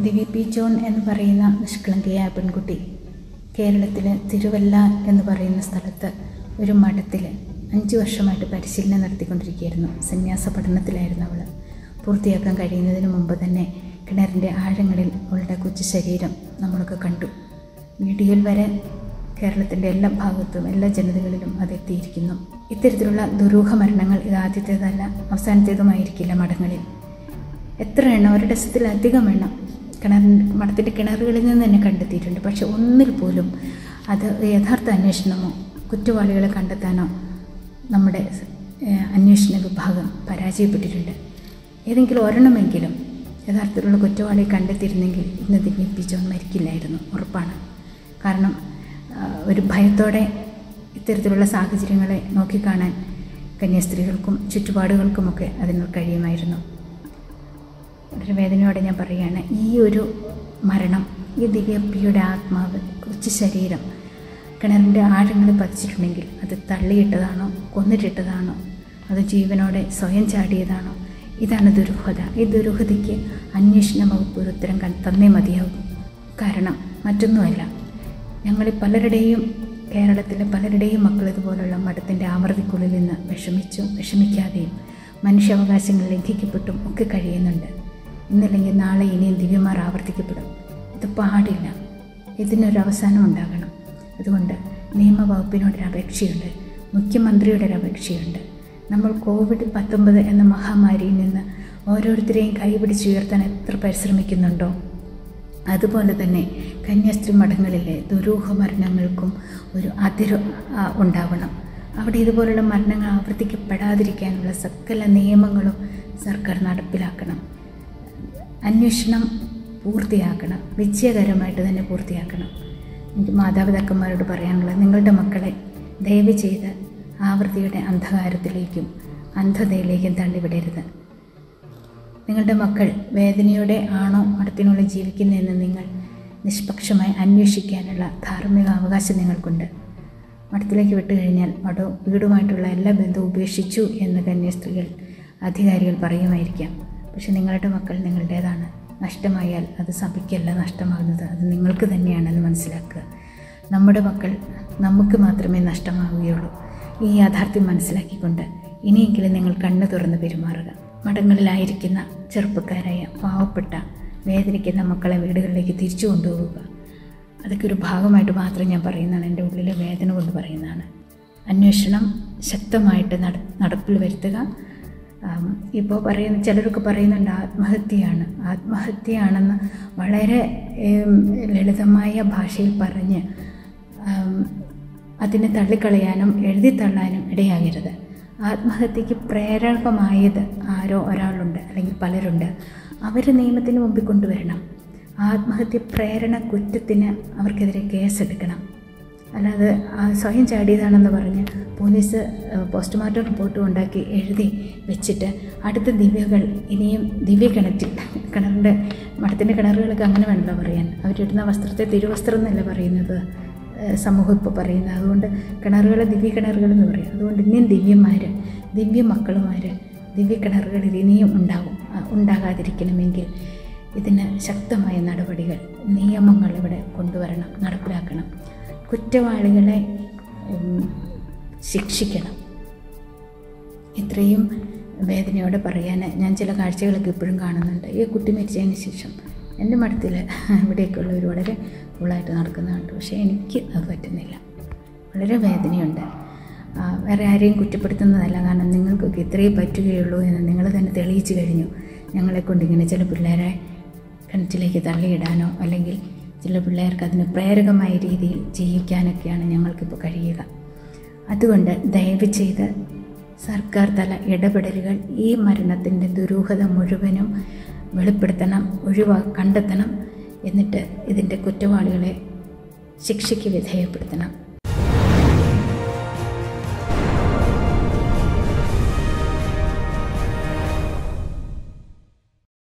ദിവ്യ P John എന്ന് പറയുന്ന നിഷ്കളങ്കയായ പെൺകുട്ടി കേരളത്തിലെ തിരുവല്ല എന്ന് പറയുന്ന സ്ഥലത്ത് ഒരു മഠത്തിൽ അഞ്ച് വർഷമായിട്ട് പരിശീലനം നടത്തിക്കൊണ്ടിരിക്കുകയായിരുന്നു സന്യാസ പഠനത്തിലായിരുന്നു അവൾ പൂർത്തിയാക്കാൻ കഴിയുന്നതിന് മുമ്പ് തന്നെ കിണറിൻ്റെ ആഴങ്ങളിൽ അവളുടെ കൊച്ചു ശരീരം നമ്മളൊക്കെ കണ്ടു വീഡിയോയിൽ വരെ കേരളത്തിൻ്റെ എല്ലാ ഭാഗത്തും എല്ലാ ജനതകളിലും അതെത്തിയിരിക്കുന്നു ഇത്തരത്തിലുള്ള ദുരൂഹ മരണങ്ങൾ ഇത് ആദ്യത്തേതല്ല അവസാനത്തേതുമായിരിക്കില്ല മഠങ്ങളിൽ എത്ര എണ്ണം ഒരു ഡസത്തിലധികം എണ്ണം കിണറിൻ്റെ മഠത്തിൻ്റെ കിണറുകളിൽ നിന്ന് തന്നെ കണ്ടെത്തിയിട്ടുണ്ട് പക്ഷെ ഒന്നിൽ പോലും അത് യഥാർത്ഥ അന്വേഷണമോ കുറ്റവാളികളെ കണ്ടെത്താനോ നമ്മുടെ ഏഹ്, അന്വേഷണ വിഭാഗം പരാജയപ്പെട്ടിട്ടുണ്ട് ഏതെങ്കിലും ഒരെണ്ണമെങ്കിലും യഥാർത്ഥത്തിലുള്ള കുറ്റവാളിയെ കണ്ടെത്തിയിരുന്നെങ്കിൽ ഇന്ന് ദിവ്യപ്പിച്ചോ മരിക്കില്ലായിരുന്നു ഉറപ്പാണ് കാരണം ആ, ഒരു ഭയത്തോടെ ഇത്തരത്തിലുള്ള സാഹചര്യങ്ങളെ നോക്കിക്കാണാൻ കന്യാസ്ത്രീകൾക്കും ചുറ്റുപാടുകൾക്കുമൊക്കെ അതിന് കഴിയുമായിരുന്നു വളരെ വേദനയോടെ ഞാൻ പറയുകയാണ് ഈ ഒരു മരണം ഈ ദിവ്യപ്പിയുടെ ആത്മാവ് കൊച്ചു ശരീരം കിണറിൻ്റെ ആഴങ്ങളിൽ പതിച്ചിട്ടുണ്ടെങ്കിൽ അത് തള്ളിയിട്ടതാണോ കൊന്നിട്ടിട്ടതാണോ അത് ജീവനോടെ സ്വയം ചാടിയതാണോ ഇതാണ് ദുരൂഹത ഈ ദുരൂഹതയ്ക്ക് അന്വേഷണ വകുപ്പ് ഒരു ഉത്തരം കൺ- തന്നേ മതിയാകും കാരണം മറ്റൊന്നുമല്ല ഞങ്ങൾ പലരുടെയും കേരളത്തിലെ പലരുടെയും മക്കൾ ഇതുപോലുള്ള മഠത്തിൻ്റെ ആമൃതിക്കുള്ളിൽ നിന്ന് വിഷമിച്ചും വിഷമിക്കാതെയും മനുഷ്യാവകാശങ്ങൾ ലംഘിക്കപ്പെട്ടും ഒക്കെ കഴിയുന്നുണ്ട് ഇന്നല്ലെങ്കിൽ നാളെ ഇനിയും ദിവ്യമാർ ആവർത്തിക്കപ്പെടും ഇത് പാടില്ല ഇതിനൊരു അവസാനം ഉണ്ടാകണം അതുകൊണ്ട് നിയമവകുപ്പിനോടൊരു അപേക്ഷയുണ്ട് മുഖ്യമന്ത്രിയുടെ ഒരു അപേക്ഷയുണ്ട് നമ്മൾ കോവിഡ് പത്തൊമ്പത് എന്ന മഹാമാരിയിൽ നിന്ന് ഓരോരുത്തരെയും കൈപിടിച്ചുയർത്താൻ എത്ര പരിശ്രമിക്കുന്നുണ്ടോ അതുപോലെ തന്നെ കന്യാസ്ത്രീ മഠങ്ങളിലെ ദുരൂഹ മരണങ്ങൾക്കും ഒരു അതിര് ആ, ഉണ്ടാവണം അവിടെ ഇതുപോലുള്ള മരണങ്ങൾ ആവർത്തിക്കപ്പെടാതിരിക്കാനുള്ള സകല നിയമങ്ങളും സർക്കാർ നടപ്പിലാക്കണം അന്വേഷണം പൂർത്തിയാക്കണം വിജയകരമായിട്ട് തന്നെ പൂർത്തിയാക്കണം എനിക്ക് മാതാപിതാക്കന്മാരോട് പറയാനുള്ളത് നിങ്ങളുടെ മക്കളെ ദയവ് ചെയ്ത് ആവൃത്തിയുടെ അന്ധകാരത്തിലേക്കും അന്ധതയിലേക്കും തള്ളിവിടരുത് നിങ്ങളുടെ മക്കൾ വേദനയോടെ ആണോ മഠത്തിനുള്ളിൽ ജീവിക്കുന്നതെന്ന് നിങ്ങൾ നിഷ്പക്ഷമായി അന്വേഷിക്കാനുള്ള ധാർമ്മിക അവകാശം നിങ്ങൾക്കുണ്ട് മഠത്തിലേക്ക് വിട്ടുകഴിഞ്ഞാൽ മഠവും വീടുമായിട്ടുള്ള എല്ലാ ബന്ധവും ഉപേക്ഷിച്ചു എന്ന് കന്യാസ്ത്രീകൾ അധികാരികൾ പറയുമായിരിക്കാം പക്ഷെ നിങ്ങളുടെ മക്കൾ നിങ്ങളുടേതാണ് നഷ്ടമായാൽ അത് സഭയ്ക്കല്ല നഷ്ടമാകുന്നത് അത് നിങ്ങൾക്ക് തന്നെയാണെന്ന് മനസ്സിലാക്കുക നമ്മുടെ മക്കൾ നമുക്ക് മാത്രമേ നഷ്ടമാവുകയുള്ളൂ ഈ യാഥാർത്ഥ്യം മനസ്സിലാക്കിക്കൊണ്ട് ഇനിയെങ്കിലും നിങ്ങൾ കണ്ണു തുറന്ന് പെരുമാറുക മഠങ്ങളിലായിരിക്കുന്ന ചെറുപ്പക്കാരായ പാവപ്പെട്ട വേദനിക്കുന്ന മക്കളെ വീടുകളിലേക്ക് തിരിച്ചു കൊണ്ടുപോവുക അതൊക്കെ ഒരു ഭാഗമായിട്ട് മാത്രം ഞാൻ പറയുന്നതാണ് എൻ്റെ ഉള്ളിലെ വേദന കൊണ്ട് പറയുന്നതാണ് അന്വേഷണം ശക്തമായിട്ട് നട നടപ്പിൽ വരുത്തുക ആം, ഇപ്പോൾ പറയുന്ന ചിലരൊക്കെ പറയുന്നുണ്ട് ആത്മഹത്യയാണ് ആത്മഹത്യയാണെന്ന് വളരെ ഏം, ലളിതമായ ഭാഷയിൽ പറഞ്ഞ് ആം, അതിനെ തള്ളിക്കളയാനും എഴുതി തള്ളാനും ഇടയാകരുത് ആത്മഹത്യക്ക് പ്രേരകമായത് ആരോ ഒരാളുണ്ട് അല്ലെങ്കിൽ പലരുണ്ട് അവർ നിയമത്തിന് മുമ്പിൽ കൊണ്ടുവരണം ആത്മഹത്യ പ്രേരണ കുറ്റത്തിന് അവർക്കെതിരെ കേസെടുക്കണം അല്ലാതെ ആ സ്വയം ചാടിയതാണെന്ന് പറഞ്ഞ് പോലീസ് ഏഹ്, പോസ്റ്റ്മോർട്ടം റിപ്പോർട്ടും ഉണ്ടാക്കി എഴുതി വെച്ചിട്ട് അടുത്ത ദിവ്യകൾ ഇനിയും ദിവ്യ കിണറ്റിൽ കിണറിൻ്റെ മഠത്തിൻ്റെ കിണറുകളൊക്കെ അങ്ങനെ വേണമല്ലോ പറയാൻ അവരിടുന്ന വസ്ത്രത്തെ തിരുവസ്ത്രം എന്നല്ല പറയുന്നത് ഏഹ്, സമൂഹം ഇപ്പോൾ പറയുന്നത് അതുകൊണ്ട് കിണറുകളെ ദിവ്യ കിണറുകൾ എന്ന് പറയും അതുകൊണ്ട് ഇനിയും ദിവ്യന്മാർ ദിവ്യ മക്കളുമാർ ദിവ്യ കിണറുകളിൽ ഇനിയും ഉണ്ടാവും ആ, ഉണ്ടാകാതിരിക്കണമെങ്കിൽ ഇതിന് ശക്തമായ നടപടികൾ നിയമങ്ങൾ ഇവിടെ കൊണ്ടുവരണം നടപ്പിലാക്കണം കുറ്റവാളികളെ ഉം, ശിക്ഷിക്കണം ഇത്രയും വേദനയോടെ പറയാൻ ഞാൻ ചില കാഴ്ചകളൊക്കെ ഇപ്പോഴും കാണുന്നുണ്ട് ഈ കുട്ടി മരിച്ചതിന് ശേഷം എൻ്റെ മഠത്തിൽ ഇവിടെയൊക്കെ ഉള്ളവർ വളരെ കൂളായിട്ട് നടക്കുന്നുണ്ട് പക്ഷേ എനിക്ക് അത് പറ്റുന്നില്ല വളരെ വേദനയുണ്ട് ആ, വേറെ ആരെയും കുറ്റപ്പെടുത്തുന്നതല്ല കാരണം നിങ്ങൾക്കൊക്കെ ഇത്രയേ പറ്റുകയുള്ളൂ എന്ന് നിങ്ങൾ തന്നെ തെളിയിച്ചു കഴിഞ്ഞു ഞങ്ങളെ കൊണ്ട് ഇങ്ങനെ ചില പിള്ളേരെ കിണറ്റിലേക്ക് തള്ളിയിടാനോ അല്ലെങ്കിൽ ചില പിള്ളേർക്ക് അതിന് പ്രേരകമായ രീതിയിൽ ചെയ്യിക്കാനൊക്കെയാണ് ഞങ്ങൾക്കിപ്പോൾ കഴിയുക അതുകൊണ്ട് ദയവ് ചെയ്ത് സർക്കാർ തല ഇടപെടലുകൾ ഈ മരണത്തിൻ്റെ ദുരൂഹത മുഴുവനും വെളിപ്പെടുത്തണം ഒഴിവാ കണ്ടെത്തണം എന്നിട്ട് ഇതിൻ്റെ കുറ്റവാളികളെ ശിക്ഷയ്ക്ക് വിധേയപ്പെടുത്തണം